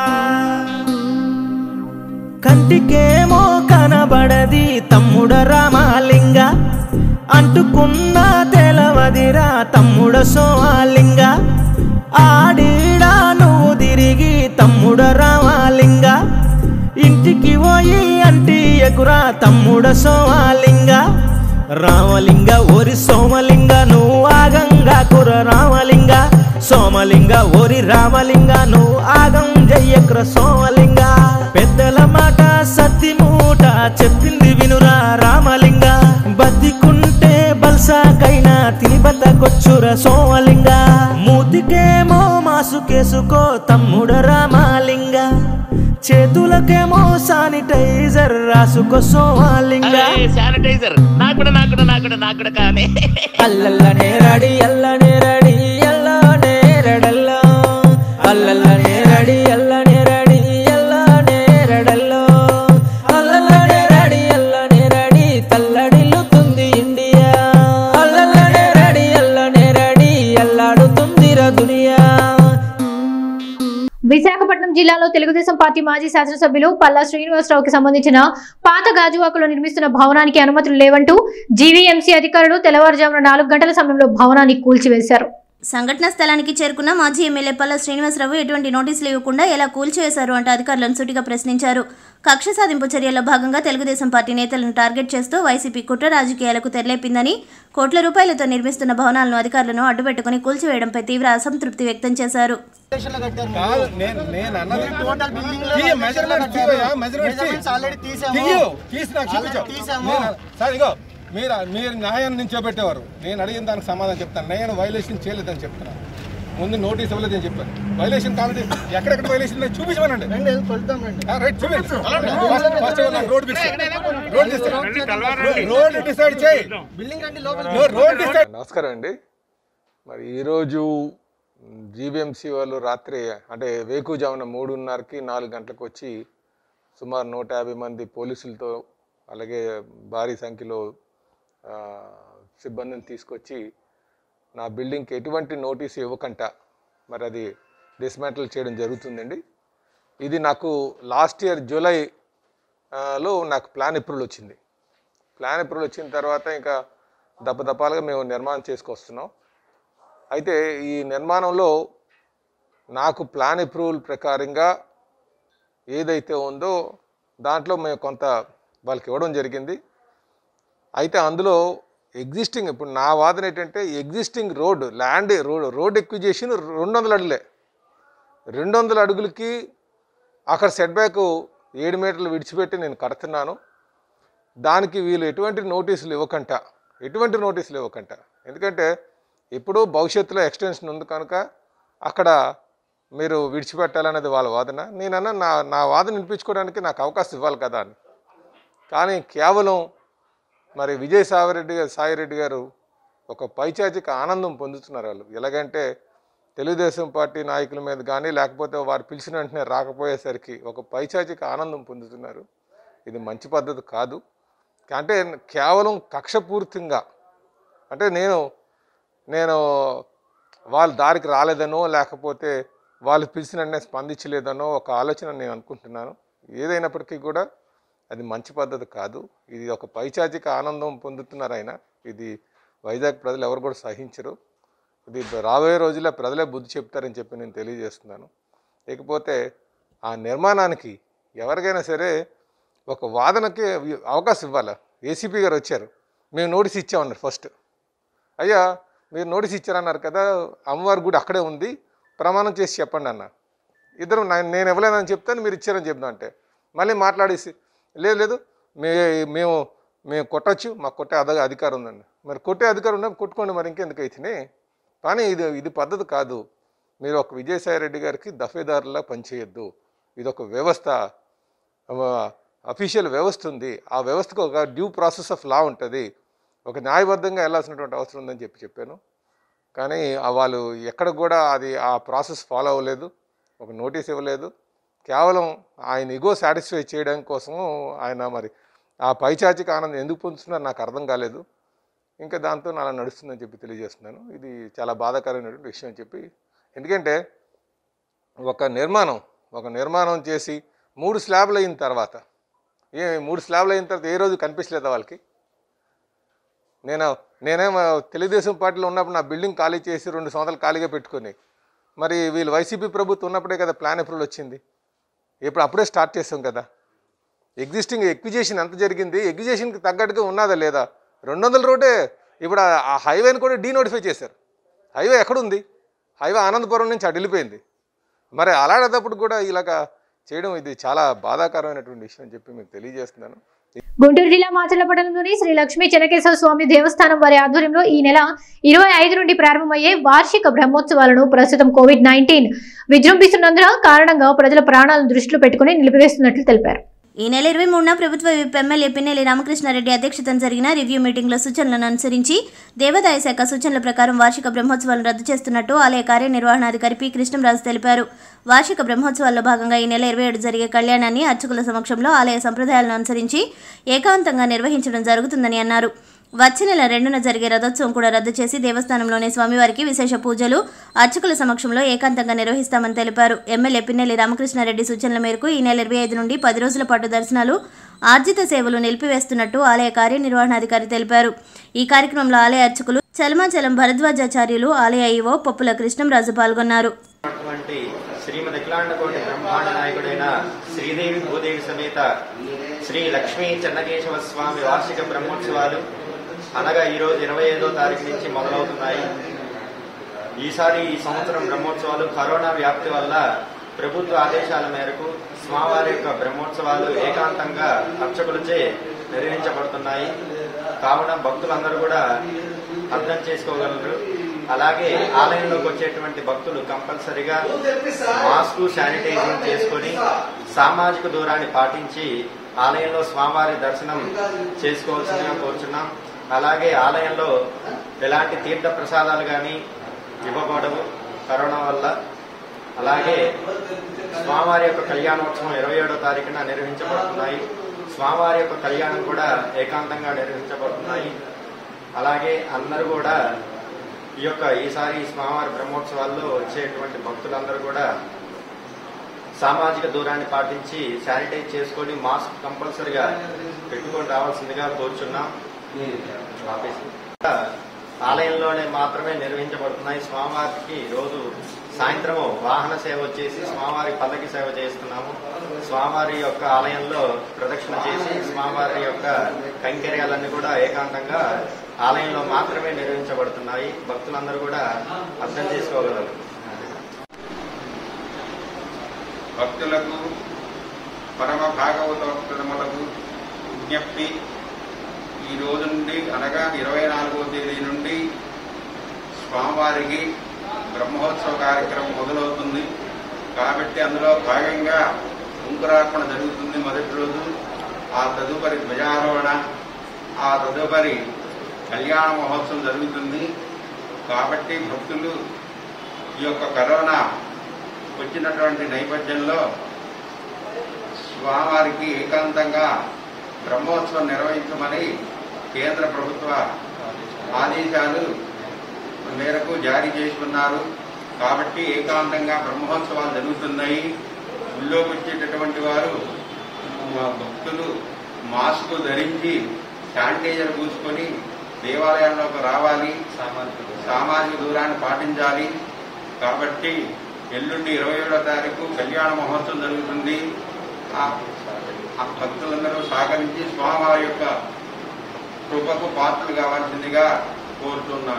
కంటికేమో కనబడది తమ్ముడ రామలింగ అంటుకున్న తెలవదిరా తమ్ముడ సోమాలింగ ఆడిడా నువ్వు తిరిగి తమ్ముడ రామలింగ ఇంటికి పోయి అంటి ఎగురా తమ్ముడ సోమాలింగ రామలింగ ఓరి సోమలింగ నువ్వు ఆగంగా కుర రామలింగ సోమలింగ ఓరి రామలింగ నువ్వు ఆగం జయ్యకుర సోమలింగ పెద్దల మాట సత్తి మూట చెప్పింది వినురా రామలింగ బతికుంటే బల్సాకైనా తిని బతకొచ్చుర సోమలింగ మూతికేమో మాసుకేసుకో తమ్ముడ రామలింగ చేతులకేమో శానిటైజర్ రాసుకో సోమాలింగ శానిటైజర్ నాకు కూడా నాకు కూడా నాకు కూడా నాకు కూడా కానీ అల్లల్లనే రడి అల్లనే రడి అల్లనే రడల్లో అల్లల్లనే రడి అల్లనే రడి అల్లనే రడల్లో అల్లల్లనే రడి అల్లనే రడి తల్లడిల్లుతుంది ఇండియా అల్లల్లనే రడి అల్లనే రడి అల్లాడుతుందిరా దునియా విశాఖపట్నం జిల్లాలో తెలుగుదేశం పార్టీ మాజీ శాసనసభ్యులు పల్లా శ్రీనివాసరావుకి సంబంధించిన పాత గాజువాకలో నిర్మిస్తున్న భవనానికి అనుమతులు లేవంటూ జీవీఎంసీ అధికారులు తెల్లవారుజామున నాలుగు గంటల సమయంలో భవనాన్ని కూల్చివేశారు సంఘటనా స్థలానికి చేరుకున్న మాజీ ఎమ్మెల్యే పల్ల శ్రీనివాసరావు ఎటువంటి నోటీసులు ఇవ్వకుండా ఎలా కూల్చివేశారు అంటూ అధికారులను సూటిగా ప్రశ్నించారు కక్ష సాధింపు చర్యల్లో భాగంగా తెలుగుదేశం పార్టీ నేతలను టార్గెట్ చేస్తూ వైసీపీ కుట్ర రాజకీయాలకు తెరలేపిందని కోట్ల రూపాయలతో నిర్మిస్తున్న భవనాలను అధికారులను అడ్డుపెట్టుకుని కూల్చివేయడంపై తీవ్ర అసంతృప్తి వ్యక్తం చేశారు కాదు నేను నేను అన్నది తీయ మెజర్మెంట్స్ తీయవయ్యా మెజర్మెంట్స్ తీయు తీసి నాకు చూపించావు నేను- సార్ ఇగో మీరు మీరు న్యాయాన్ని నించోబెట్టేవారు నేను అడిగిన దానికి సమాధానం చెప్తాను నేను వైలేషన్ చేయలేదని చెప్తున్నాను ముందు నోటీస్ ఇవ్వలేదని చెప్పాను వైలేషన్ కాబట్టి ఎక్కడెక్కడ వైలేషన్ ఉన్నాయో చూపించమనండి ఆ, రైట్ చూపించు ఫస్ట్- ఫస్ట్ నాకు road decide road decide road decide చేయి నువ్వు రోడ్ డిసైడ్ నమస్కారం అండి మరి ఈరోజు జీబీఎంసీ వాళ్ళు రాత్రి అంటే వేకుజామున మూడున్నరకి నాలుగు గంటలకు వచ్చి సుమారు నూట యాభై మంది పోలీసులతో అలాగే భారీ సంఖ్యలో ఆ, సిబ్బందిని తీసుకొచ్చి నా బిల్డింగ్కి ఎటువంటి నోటీసు ఇవ్వకుండా మరి అది డిస్మాంటిల్ చేయడం జరుగుతుందండి ఇది నాకు లాస్ట్ ఇయర్ జూలై ఆ, లో నాకు ప్లాన్ అప్రూవల్ వచ్చింది ప్లాన్ అప్రూవల్ వచ్చిన తర్వాత ఇంకా దప్పదప్పాలుగా మేము నిర్మాణం చేసుకొస్తున్నాం అయితే ఈ నిర్మాణంలో నాకు ప్లాన్ అప్రూవల్ ప్రకారంగా ఏదైతే ఉందో దాంట్లో మేము కొంత వాళ్ళకి ఇవ్వడం జరిగింది అయితే అందులో ఎగ్జిస్టింగ్ ఇప్పుడు నా వాదన ఏంటంటే existing road land road road acquisition రెండు వందల అడుగులే రెండు వందల అడుగులకి అక్కడ సెట్ బ్యాక్ ఏడు మీటర్లు విడిచిపెట్టి నేను కడుతున్నాను దానికి వీళ్ళు ఎటువంటి నోటీసులు ఇవ్వకంట ఎటువంటి నోటీసులు ఇవ్వకంట ఎందుకంటే ఇప్పుడు భవిష్యత్తులో ఎక్స్టెన్షన్ ఉంది కనుక అక్కడ మీరు విడిచిపెట్టాలనేది వాళ్ళ వాదన నేనన్నా నా నా వాదన వినిపించుకోవడానికి నాకు అవకాశం ఇవ్వాలి కదా అని కానీ కేవలం మరి విజయ్ సాయిరెడ్డి గారు సాయిరెడ్డి గారు ఒక పైచాచిక ఆనందం పొందుతున్నారు వాళ్ళు ఎలాగంటే తెలుగుదేశం పార్టీ నాయకుల మీద కానీ లేకపోతే వారు పిలిచిన వెంటనే రాకపోయేసరికి ఒక పైచాచిక ఆనందం పొందుతున్నారు ఇది మంచి పద్ధతి కాదు అంటే కేవలం కక్షపూర్తిగా అంటే నేను నేను వాళ్ళ దారికి రాలేదనో లేకపోతే వాళ్ళు పిలిచిన వెంటనే స్పందించలేదనో ఒక ఆలోచన నేను అనుకుంటున్నాను ఏదైనప్పటికీ కూడా అది మంచి పద్ధతి కాదు ఇది ఒక పైచాచిక ఆనందం పొందుతున్నారు ఆయన ఇది వైజాగ్ ప్రజలు ఎవరు కూడా సహించరు ఇది రాబోయే రోజుల్లో ప్రజలే బుద్ధి చెప్తారని చెప్పి నేను తెలియజేస్తున్నాను ఇకపోతే ఆ నిర్మాణానికి ఎవరికైనా సరే ఒక వాదనకి అవకాశం ఇవ్వాలి ఏసీపీ గారు వచ్చారు మేము నోటీస్ ఇచ్చామన్నారు ఫస్ట్ అయ్యా మీరు నోటీస్ ఇచ్చారన్నారు కదా అమ్మవారి గుడి అక్కడే ఉంది ప్రమాణం చేసి చెప్పండి అన్న ఇద్దరు నా- నేను ఇవ్వలేదని చెప్తాను మీరు ఇచ్చారని చెప్దాం అంటే మళ్ళీ మాట్లాడేసి లేదు లేదు మే మేము మేము కొట్టచ్చు మాకు కొట్టే అద అధికారం ఉందండి మరి కొట్టే అధికారం ఉన్నప్పుడు కొట్టుకోండి మరి ఇంకెందుకు అయితేనే కానీ ఇది ఇది పద్ధతి కాదు మీరు ఒక విజయసాయి రెడ్డి గారికి దఫేదారులా పనిచేయొద్దు ఇది ఒక వ్యవస్థ అఫీషియల్ వ్యవస్థ ఉంది ఆ వ్యవస్థకు ఒక డ్యూ ప్రాసెస్ ఆఫ్ లా ఉంటుంది ఒక న్యాయబద్ధంగా వెళ్ళాల్సినటువంటి అవసరం ఉందని చెప్పి చెప్పాను కానీ ఆ వాళ్ళు ఎక్కడ కూడా అది ఆ ప్రాసెస్ ఫాలో అవ్వలేదు ఒక నోటీస్ ఇవ్వలేదు కేవలం ఆయన ఇగో సాటిస్ఫై చేయడం కోసము ఆయన మరి ఆ పైచాచిక ఆనందం ఎందుకు పొందుతున్నారో నాకు అర్థం కాలేదు ఇంకా దాంతో అలా నడుస్తుందని చెప్పి తెలియజేస్తున్నాను ఇది చాలా బాధాకరమైనటువంటి విషయం అని చెప్పి ఎందుకంటే ఒక నిర్మాణం ఒక నిర్మాణం చేసి మూడు స్లాబ్లు అయిన తర్వాత ఏ మూడు స్లాబ్లు అయిన తర్వాత ఏ రోజు కనిపించలేదా వాళ్ళకి నేను నేనేమో తెలుగుదేశం పార్టీలో ఉన్నప్పుడు నా బిల్డింగ్ ఖాళీ చేసి రెండు సంవత్సరాలు ఖాళీగా పెట్టుకొని మరి వీళ్ళు వైసీపీ ప్రభుత్వం ఉన్నప్పుడే కదా ప్లాన్ అప్రూవల్ వచ్చింది ఇప్పుడు అప్పుడే స్టార్ట్ చేసాం కదా ఎగ్జిస్టింగ్ ఎక్విజేషన్ ఎంత జరిగింది ఎగ్జిజేషన్కి తగ్గట్టుగా ఉన్నదా లేదా రెండు వందల రోడ్డే ఇప్పుడు ఆ- ఆ హైవేని కూడా డీనోటిఫై చేశారు హైవే ఎక్కడుంది హైవే ఆనందపురం నుంచి అటు వెళ్ళిపోయింది మరి అలాంటప్పుడు కూడా ఇలాగ చేయడం ఇది చాలా బాధాకరమైనటువంటి విషయం అని చెప్పి మీకు తెలియజేస్తున్నాను గుంటూరు జిల్లా మాచర్ల పట్టణంలోని శ్రీ లక్ష్మీ చెనకేశ్వర స్వామి దేవస్థానం వారి ఆధ్వర్యంలో ఈ నెల ఇరవై ఐదు నుండి ప్రారంభమయ్యే వార్షిక బ్రహ్మోత్సవాలను ప్రస్తుతం కోవిడ్ నైన్టీన్ విజృంభిస్తున్నందున కారణంగా ప్రజల ప్రాణాలను దృష్టిలో పెట్టుకుని నిలిపివేస్తున్నట్లు తెలిపారు ఈ నెల ఇరవై మూడున ప్రభుత్వ విప్ ఎమ్మెల్యే పిన్నెల్లి రామకృష్ణారెడ్డి అధ్యక్షతన జరిగిన రివ్యూ మీటింగ్లో సూచనలను అనుసరించి దేవాదాయ శాఖ సూచనల ప్రకారం వార్షిక బ్రహ్మోత్సవాలను రద్దు చేస్తున్నట్టు ఆలయ కార్యనిర్వహణాధికారి పి కృష్ణంరాజు తెలిపారు వార్షిక బ్రహ్మోత్సవాల్లో భాగంగా ఈ నెల ఇరవై ఏడు జరిగే కళ్యాణాన్ని అర్చకుల సమక్షంలో ఆలయ సంప్రదాయాలను అనుసరించి ఏకాంతంగా నిర్వహించడం జరుగుతుందని అన్నారు వచ్చే నెల రెండున జరిగే రథోత్సవం కూడా రద్దు చేసి దేవస్థానంలోని స్వామివారికి విశేష పూజలు అర్చకుల సమక్షంలో ఏకాంతంగా నిర్వహిస్తామని తెలిపారు ఎమ్మెల్యే పిన్నెల్లి రామకృష్ణారెడ్డి సూచనల మేరకు ఈ నెల ఇరవై ఐదు నుండి పది రోజుల పాటు దర్శనాలు ఆర్జిత సేవలు నిలిపివేస్తున్నట్టు ఆలయ కార్యనిర్వహణాధికారి తెలిపారు ఈ కార్యక్రమంలో ఆలయ అర్చకులు చలమాచలం భరద్వాజాచార్యులు ఆలయ ఈవో పప్పుల కృష్ణంరాజు పాల్గొన్నారు ఉన్నటువంటి శ్రీమద్ అఖిలాండకోటి బ్రహ్మాండ నాయకుడైన శ్రీదేవి భూదేవి సమేత శ్రీ లక్ష్మీ చెన్నకేశవ స్వామి వార్షిక బ్రహ్మోత్సవాలు అనగా ఈరోజు ఇరవై ఐదో తారీఖు నుంచి మొదలవుతున్నాయి ఈసారి ఈ సంవత్సరం బ్రహ్మోత్సవాలు కరోనా వ్యాప్తి వల్ల ప్రభుత్వ ఆదేశాల మేరకు స్వామివారి యొక్క బ్రహ్మోత్సవాలు ఏకాంతంగా అర్చకులచే నిర్వహించబడుతున్నాయి కావున భక్తులందరూ కూడా అర్థం చేసుకోగలరు అలాగే ఆలయంలోకి వచ్చేటువంటి భక్తులు కంపల్సరిగా మాస్క్ శానిటైజింగ్ చేసుకొని సామాజిక దూరాన్ని పాటించి ఆలయంలో స్వామివారి దర్శనం చేసుకోవాల్సిందిగా కోరుచున్నాం అలాగే ఆలయంలో ఎలాంటి తీర్థ ప్రసాదాలు కానీ ఇవ్వకూడదు కరోనా వల్ల అలాగే స్వామివారి యొక్క కళ్యాణోత్సవం ఇరవై ఏడో తారీఖున నిర్వహించబడుతున్నాయి స్వామివారి యొక్క కళ్యాణం కూడా ఏకాంతంగా నిర్వహించబడుతున్నాయి అలాగే అందరూ కూడా ఈ యొక్క ఈసారి స్వామివారి బ్రహ్మోత్సవాల్లో వచ్చేటువంటి భక్తులందరూ కూడా సామాజిక దూరాన్ని పాటించి శానిటైజ్ చేసుకొని మాస్క్ కంపల్సరిగా పెట్టుకొని రావాల్సిందిగా కోరుచున్నాం ఆపేసి. ఆలయంలోనే మాత్రమే నిర్వహించబడుతున్నాయి స్వామివారికి రోజు సాయంత్రం వాహన సేవ వచ్చేసి స్వామివారి పల్లకి సేవ చేస్తున్నాము స్వామివారి యొక్క ఆలయంలో ప్రదక్షిణ చేసి స్వామివారి యొక్క కైంకర్యాలన్నీ కూడా ఏకాంతంగా ఆలయంలో మాత్రమే నిర్వహించబడుతున్నాయి భక్తులందరూ కూడా అర్థం చేసుకోగలరు భక్తులకు పరమ భాగవతోత్తములకు విజ్ఞప్తి ఈ రోజు నుండి అనగా ఇరవై నాలుగవ తేదీ నుండి స్వామివారికి బ్రహ్మోత్సవ కార్యక్రమం మొదలవుతుంది కాబట్టి అందులో భాగంగా కుంకురార్పణ జరుగుతుంది మొదటి రోజు ఆ తదుపరి ధ్వజారోహణ ఆ తదుపరి కళ్యాణ మహోత్సవం జరుగుతుంది కాబట్టి భక్తులు ఈ యొక్క కరోనా వచ్చినటువంటి నేపథ్యంలో స్వామివారికి ఏకాంతంగా బ్రహ్మోత్సవం నిర్వహించమని కేంద్ర ప్రభుత్వ ఆదేశాలు మేరకు జారీ చేసి ఉన్నారు కాబట్టి ఏకాంతంగా బ్రహ్మోత్సవాలు జరుగుతున్నాయి గుళ్ళోకి వచ్చేటటువంటి వారు మా భక్తులు మాస్క్ ధరించి శానిటైజర్ పూసుకొని దేవాలయాల్లోకి రావాలి సామాజిక దూరాన్ని పాటించాలి కాబట్టి ఎల్లుండి ఇరవై ఏడో తారీఖు కళ్యాణ మహోత్సవం జరుగుతుంది ఆ ఆ భక్తులందరూ సహకరించి స్వామివారి యొక్క కృపకు పాత్రలు కావాల్సిందిగా కోరుతున్నాను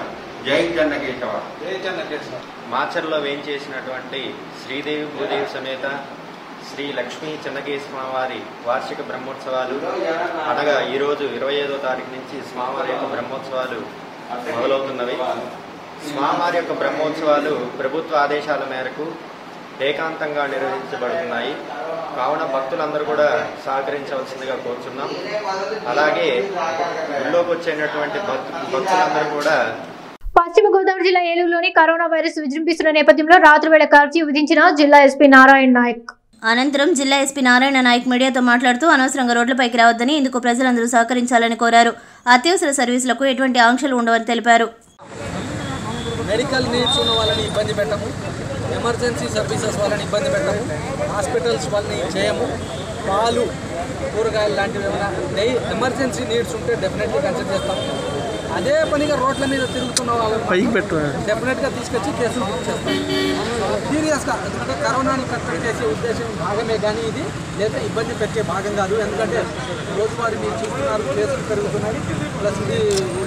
జై చెన్నకేశవ జై చెన్నకేశవ మాచర్లో వేయించేసినటువంటి శ్రీదేవి భూదేవి సమేత శ్రీ లక్ష్మీ చెన్నకేశ్వర వారి వార్షిక బ్రహ్మోత్సవాలు అనగా ఈరోజు ఇరవై ఐదో తారీఖు నుంచి స్వామివారి యొక్క బ్రహ్మోత్సవాలు మొదలవుతున్నవి స్వామివారి యొక్క బ్రహ్మోత్సవాలు ప్రభుత్వ ఆదేశాల మేరకు ఏకాంతంగా నిర్వహించబడుతున్నాయి కావున భక్తులందరూ కూడా సహకరించవలసిందిగా కోరుచున్నాం అలాగే గుళ్ళోకి వచ్చేటటువంటి భక్తు భక్తులందరూ కూడా పశ్చిమ గోదావరి జిల్లా ఏలూరులోని కరోనా వైరస్ విజృంభిస్తున్న నేపథ్యంలో రాత్రివేళ కర్ఫ్యూ విధించిన జిల్లా ఎస్పీ నారాయణ నాయక్ అనంతరం జిల్లా ఎస్పీ నారాయణ నాయక్ మీడియాతో మాట్లాడుతూ అనవసరంగా రోడ్లపైకి రావద్దని ఇందుకు ప్రజలందరూ సహకరించాలని కోరారు అత్యవసర సర్వీసులకు ఎటువంటి ఆంక్షలు ఉండవని తెలిపారు మెడికల్ నీడ్స్ ఉన్న వాళ్ళని ఇబ్బంది పెట్టము ఎమర్జెన్సీ సర్వీసెస్ వాళ్ళని ఇబ్బంది పెట్టము హాస్పిటల్స్ వాళ్ళని చేయము పాలు కూరగాయలు లాంటివి ఏమైనా డై ఎమర్జెన్సీ నీడ్స్ ఉంటే డెఫినెట్లీ కన్సిడర్ చేస్తాము అదే పనిగా రోడ్ల మీద తిరుగుతున్న వాళ్ళని పైకి పెట్టు. డెఫినెట్గా తీసుకొచ్చి కేసులు బుక్ చేస్తాం సీరియస్గా ఎందుకంటే కరోనాని కట్టడి చేసే ఉద్దేశం భాగమే కానీ ఇది లేదా ఇబ్బంది పెట్టే భాగం కాదు ఎందుకంటే రోజువారీ మీరు చూస్తున్నారు కేసులు పెరుగుతున్నాయి ప్లస్ ఇది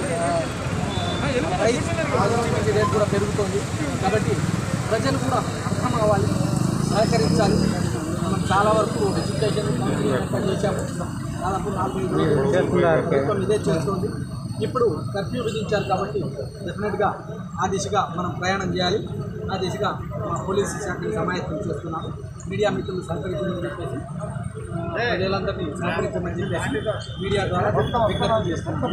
ప్రైస్ పాజిటివిటీ రేట్ కూడా పెరుగుతుంది కాబట్టి ప్రజలు కూడా అర్థం అవ్వాలి సహకరించాలి మనం చాలా వరకు ఎడ్యుకేషన్ కౌన్సిలింగ్ చేశాము దాదాపు నాలుగు ఐదు రోజులు ప్రభుత్వం ఇదే చేస్తుంది ఇప్పుడు కర్ఫ్యూ విధించారు కాబట్టి డెఫినెట్గా ఆ దిశగా మనం ప్రయాణం చేయాలి ఆ దిశగా మా పోలీసు శాఖని సమాయత్తం చేస్తున్నాము మీడియా మిత్రులు సహకరించమని చెప్పేసి ఆ, ప్రజలందరినీ సహకరించమని చెప్పేసి మీడియా ద్వారా విజ్ఞప్తి చేస్తున్నాం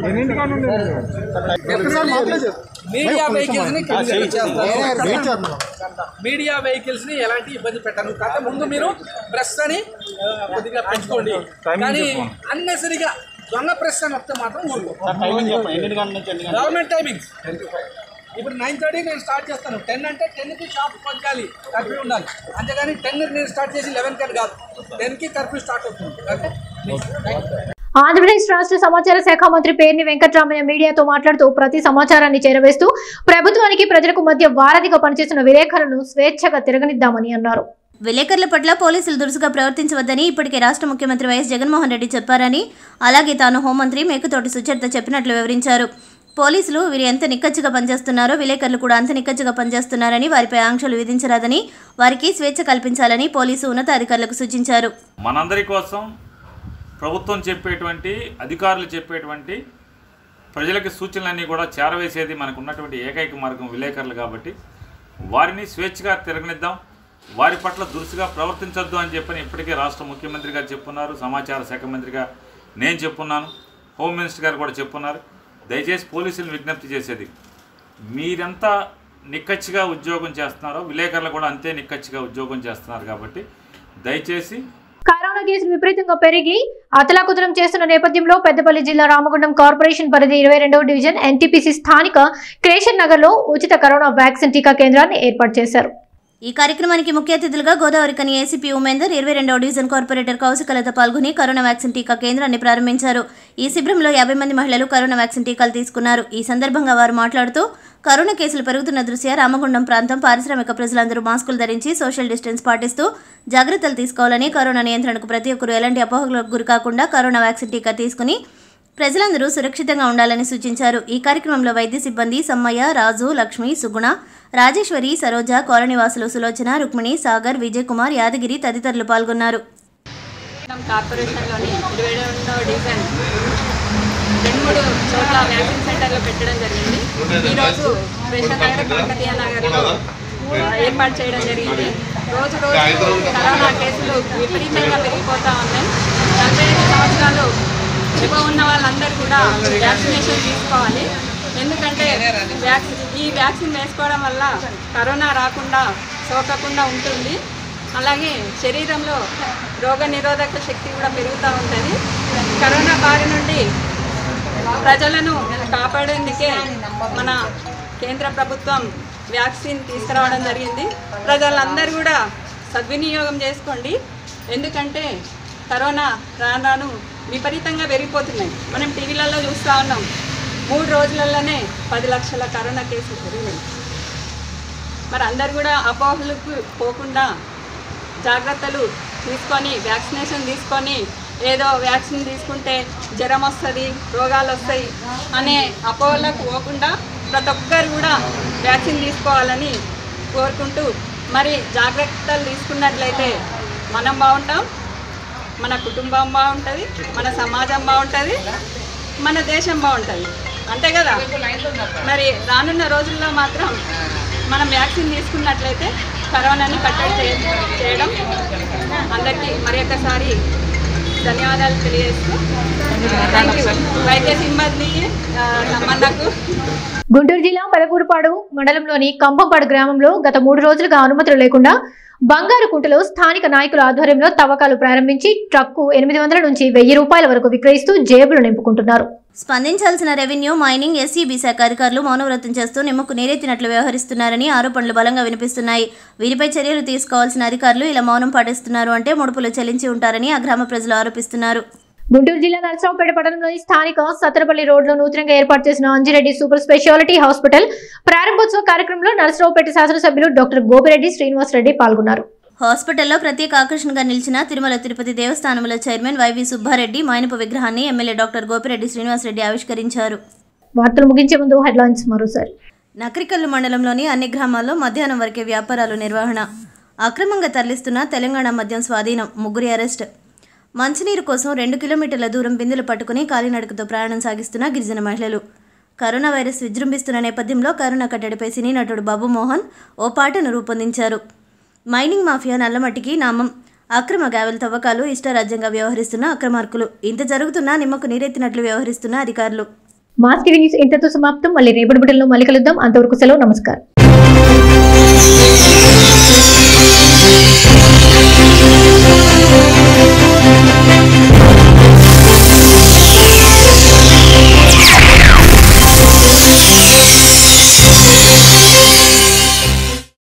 మీడియా వెహికల్స్ ని కన్సిడర్ చేస్తాను మీడియా వెహికల్స్ ని ఎలాంటి ఇబ్బంది పెట్టను కాకపోతే ముందు మీరు ప్రెస్ అని ఆ, కొద్దిగా పెంచుకోండి కానీ అన్నెసరిగా దొంగ ప్రెస్ అని వస్తే మాత్రం గవర్నమెంట్ టైమింగ్స్ ఇప్పుడు నైన్ థర్టీ నేను స్టార్ట్ చేస్తాను టెన్ అంటే టెన్కి షాప్ పంచాలి కర్ఫ్యూ ఉండాలి అంతేగాని టెన్ నేను స్టార్ట్ చేసి లెవెన్ కట్ కాదు టెన్కి కర్ఫ్యూ స్టార్ట్ అవుతుంది ఓకే థ్యాంక్ యూ ఆంధ్రప్రదేశ్ రాష్ట్ర సమాచార శాఖ మంత్రి పేర్ని వెంకటరామయ్య మీడియాతో మాట్లాడుతూ ప్రతి సమాచారాన్ని చేరవేస్తూ ప్రభుత్వానికి ప్రజలకు మధ్య వారధిగా పనిచేస్తున్న విలేకరులను స్వేచ్ఛగా తిరగనిద్దామని అన్నారు విలేకరుల పట్ల పోలీసులు దురుసుగా ప్రవర్తించవద్దని ఇప్పటికే రాష్ట్ర ముఖ్యమంత్రి వైఎస్ జగన్మోహన్ రెడ్డి చెప్పారని అలాగే తాను హోంమంత్రి మేకతోటి సుచరిత చెప్పినట్లు వివరించారు పోలీసులు వీరు ఎంత నిక్కచ్చిగా పనిచేస్తున్నారో విలేకరులు కూడా అంత నిక్కచ్చిగా పనిచేస్తున్నారని వారిపై ఆంక్షలు విధించరాదని వారికి స్వేచ్ఛ కల్పించాలని పోలీసు ఉన్నతాధికారులకు సూచించారు మనందరి కోసం ప్రభుత్వం చెప్పేటువంటి అధికారులు చెప్పేటువంటి ప్రజలకి సూచనలన్నీ కూడా చేరవేసేది మనకు ఉన్నటువంటి ఏకైక మార్గం విలేకరులు కాబట్టి వారిని స్వేచ్ఛగా తిరగనిద్దాం వారి పట్ల దురుసుగా ప్రవర్తించొద్దు అని చెప్పని ఇప్పటికే రాష్ట్ర ముఖ్యమంత్రి గారు చెప్పున్నారు సమాచార శాఖ మంత్రిగా నేను చెప్పున్నాను హోమ్ మినిస్టర్ గారు కూడా చెప్పున్నారు దయచేసి పోలీసులను విజ్ఞప్తి చేసేది మీరెంత నిక్కచ్చిగా ఉద్యోగం చేస్తున్నారో విలేకరులు కూడా అంతే నిక్కచ్చిగా ఉద్యోగం చేస్తున్నారు కాబట్టి దయచేసి కరోనా కేసులు విపరీతంగా పెరిగి అతలాకుతలం చేస్తున్న నేపథ్యంలో పెద్దపల్లి జిల్లా రామగుండం కార్పొరేషన్ పరిధి ఇరవై రెండవ డివిజన్ ఎన్టీపీసీ స్థానిక క్రేషన్ నగర్ లో ఉచిత కరోనా వ్యాక్సిన్ టీకా కేంద్రాన్ని ఏర్పాటు చేశారు ఈ కార్యక్రమానికి ముఖ్య అతిథులుగా గోదావరి కని ఏసీపీ ఉమేందర్ ఇరవై రెండవ డివిజన్ కార్పొరేటర్ కౌశికలత పాల్గొని కరోనా వ్యాక్సిన్ టీకా కేంద్రాన్ని ప్రారంభించారు ఈ శిబిరంలో యాభై మంది మహిళలు కరోనా వ్యాక్సిన్ టీకాలు తీసుకున్నారు ఈ సందర్భంగా వారు మాట్లాడుతూ కరోనా కేసులు పెరుగుతున్న దృష్ట్యా రామగుండం ప్రాంతం పారిశ్రామిక ప్రజలందరూ మాస్కులు ధరించి సోషల్ డిస్టెన్స్ పాటిస్తూ జాగ్రత్తలు తీసుకోవాలని కరోనా నియంత్రణకు ప్రతి ఒక్కరూ ఎలాంటి అపోహలకు గురికాకుండా కరోనా వ్యాక్సిన్ టీకా తీసుకుని ప్రజలందరూ సురక్షితంగా ఉండాలని సూచించారు ఈ కార్యక్రమంలో వైద్య సిబ్బంది సమ్మయ్య రాజు లక్ష్మి సుగుణ రాజేశ్వరి సరోజ కాలనీవాసులు సులోచన రుక్మిణి సాగర్ విజయ్ కుమార్ యాదగిరి తదితరులు పాల్గొన్నారు కార్పొరేషన్లోని ఇరవై రెండవ డివిజన్ రెండు మూడు చోట్ల వ్యాక్సిన్ సెంటర్లు పెట్టడం జరిగింది ఈరోజు స్పెషల్ నగర్ కాకతీయ నగర్లో ఏర్పాటు చేయడం జరిగింది రోజు రోజు కరోనా కేసులు విపరీతంగా పెరిగిపోతూ ఉన్నాయి నలభై ఐదు సంవత్సరాలు చివ ఉన్న వాళ్ళందరూ కూడా వ్యాక్సినేషన్ తీసుకోవాలి ఎందుకంటే వ్యాక్సిన్ ఈ వ్యాక్సిన్ వేసుకోవడం వల్ల కరోనా రాకుండా సోకకుండా ఉంటుంది అలాగే శరీరంలో రోగ నిరోధక శక్తి కూడా పెరుగుతూ ఉంటుంది కరోనా బారి నుండి ప్రజలను కాపాడేందుకే మన కేంద్ర ప్రభుత్వం వ్యాక్సిన్ తీసుకురావడం జరిగింది ప్రజలందరూ కూడా సద్వినియోగం చేసుకోండి ఎందుకంటే కరోనా రాను రాను విపరీతంగా పెరిగిపోతున్నాయి మనం టీవీలలో చూస్తూ ఉన్నాం మూడు రోజులలోనే పది లక్షల కరోనా కేసులు పెరిగినాయి మరి అందరు కూడా అపోహలకు పోకుండా జాగ్రత్తలు తీసుకొని వ్యాక్సినేషన్ తీసుకొని ఏదో వ్యాక్సిన్ తీసుకుంటే జ్వరం వస్తుంది రోగాలు వస్తాయి అనే అపోహలకు పోకుండా ప్రతి ఒక్కరు కూడా వ్యాక్సిన్ తీసుకోవాలని కోరుకుంటూ మరి జాగ్రత్తలు తీసుకున్నట్లయితే మనం బాగుంటాం మన కుటుంబం బాగుంటుంది మన సమాజం బాగుంటుంది మన దేశం బాగుంటుంది అంతే కదా మరి రానున్న రోజుల్లో మాత్రం మనం వ్యాక్సిన్ తీసుకున్నట్లయితే కరోనాని కట్టడి చేయ- చేయడం అందరికీ మరి ఒకసారి ధన్యవాదాలు తెలియజేస్తూ థ్యాంక్ యూ వైద్య సిబ్బందికి ఆ, సంబంధకు గుంటూరు జిల్లా పెదకూరుపాడు మండలంలోని కంభంపాడు గ్రామంలో గత మూడు రోజులుగా అనుమతులు లేకుండా బంగారు కుంటలో స్థానిక నాయకుల ఆధ్వర్యంలో తవ్వకాలు ప్రారంభించి ట్రక్కు ఎనిమిది వందల నుంచి వెయ్యి రూపాయల వరకు విక్రయిస్తూ జేబులు నింపుకుంటున్నారు స్పందించాల్సిన రెవెన్యూ మైనింగ్ ఎస్సీబీ శాఖ అధికారులు మౌనవ్రతం చేస్తూ నిమ్మకు నీరెత్తినట్లు వ్యవహరిస్తున్నారని ఆరోపణలు బలంగా వినిపిస్తున్నాయి వీరిపై చర్యలు తీసుకోవాల్సిన అధికారులు ఇలా మౌనం పాటిస్తున్నారు అంటే ముడుపులు చెల్లించి ఉంటారని ఆ గ్రామ ప్రజలు ఆరోపిస్తున్నారు గుంటూరు జిల్లా నరసరావుపేట పట్టణంలోని స్థానిక సత్తరపల్లి రోడ్లో నూతనంగా ఏర్పాటు చేసిన అంజిరెడ్డి సూపర్ స్పెషాలిటీ హాస్పిటల్ ప్రారంభోత్సవ కార్యక్రమంలో నరసరావుపేట శాసనసభ్యులు డాక్టర్ గోపిరెడ్డి శ్రీనివాస్ రెడ్డి పాల్గొన్నారు హాస్పిటల్లో ప్రత్యేక ఆకర్షణగా నిలిచిన తిరుమల తిరుపతి దేవస్థానంలో చైర్మన్ వైవి సుబ్బారెడ్డి మైనపు విగ్రహాన్ని ఎమ్మెల్యే డాక్టర్ గోపిరెడ్డి శ్రీనివాసరెడ్డి ఆవిష్కరించారు వార్తలు ముగించే ముందు హెడ్లైన్స్ మరోసారి నకరికల్లు మండలంలోని అన్ని గ్రామాల్లో మధ్యాహ్నం వరకే వ్యాపారాలు నిర్వహణ అక్రమంగా తరలిస్తున్న తెలంగాణ మద్యం స్వాధీనం ముగ్గురి అరెస్ట్ మంచినీరు కోసం రెండు కిలోమీటర్ల దూరం బిందెలు పట్టుకుని కాలినడకతో ప్రయాణం సాగిస్తున్న గిరిజన మహిళలు కరోనా వైరస్ విజృంభిస్తున్న నేపథ్యంలో కరోనా కట్టడిపై సినీ నటుడు బాబు మోహన్ ఓ పాటను రూపొందించారు మైనింగ్ మాఫియా నల్లమట్టికి నామం అక్రమ గావెల తవ్వకాలు ఇష్టారాజ్యంగా వ్యవహరిస్తున్న అక్రమార్కులు ఇంత జరుగుతున్నా నిమ్మకు నీరెత్తినట్లు వ్యవహరిస్తున్న అధికారులు మాస్ టీవీ న్యూస్ ఇంతతో సమాప్తం మళ్ళీ రేపటి బిడ్డల్లో మళ్ళీ కలుద్దాం అంతవరకు సెలవు నమస్కారం